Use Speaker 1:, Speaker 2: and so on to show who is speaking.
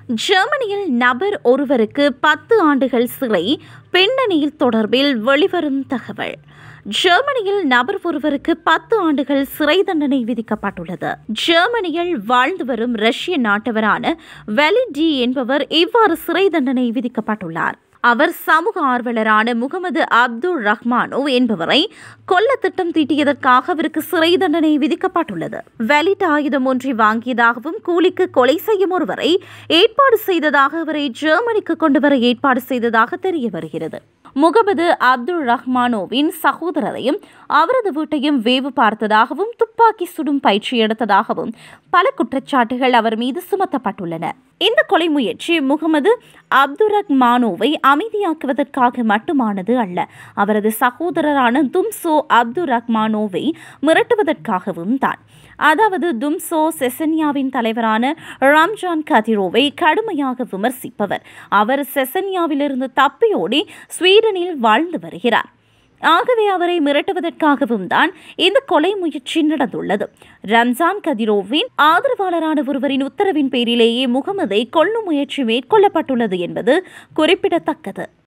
Speaker 1: ஜெர்மனியில் நபர் ஒருவருக்கு பத்து ஆண்டுகள் சிறை பின்னணியில் தொடர்பில் வெளிவரும் தகவல் ஜெர்மனியில் நபர் ஒருவருக்கு பத்து ஆண்டுகள் சிறை தண்டனை விதிக்கப்பட்டுள்ளது ஜெர்மனியில் வாழ்ந்து வரும் ரஷ்ய நாட்டவரான வெலிடி என்பவர் இவ்வாறு சிறை தண்டனை விதிக்கப்பட்டுள்ளார் அவர் சமூக ஆர்வலரான முகமது அப்துல் ரஹ்மானோ என்பவரை கொல்ல திட்டம் தீட்டியதற்காக அவருக்கு சிறை தண்டனை விதிக்கப்பட்டுள்ளது வெலிட் ஆயுதம் ஒன்றை வாங்கியதாகவும் கூலிக்கு கொலை செய்யும் ஒருவரை ஏற்பாடு செய்ததாக அவரை ஜெர்மனிக்கு கொண்டு வர ஏற்பாடு செய்ததாக தெரிய வருகிறது முகமது அப்துல் ரஹ்மானோவின் சகோதரரையும் அவரது வீட்டையும் வேவு பார்த்ததாகவும் துப்பாக்கி சுடும் பயிற்சி எடுத்ததாகவும் பல குற்றச்சாட்டுகள் அவர் மீது சுமத்தப்பட்டுள்ளன இந்த கொலை முயற்சி முகமது அப்துல் ரஹ்மானோவை அமைதியாக்குவதற்காக மட்டுமானது அல்ல அவரது சகோதரரான தும்சோ அப்துல் ரஹ்மானோவை மிரட்டுவதற்காகவும் தான் அதாவது தும்சோ செசன்யாவின் தலைவரான ரம்ஜான் கதிரோவை கடுமையாக விமர்சிப்பவர் அவர் செசன்யாவிலிருந்து தப்பியோடி ஸ்வீடனில் வாழ்ந்து வருகிறார் ஆகவே அவரை மிரட்டுவதற்காகவும் தான் இந்த கொலை முயற்சி நடந்துள்ளது ரம்ஜான் கதிரோவின் ஆதரவாளரான ஒருவரின் உத்தரவின் பேரிலேயே முகமதை கொல்லும் முயற்சி மேற்கொள்ளப்பட்டுள்ளது என்பது குறிப்பிடத்தக்கது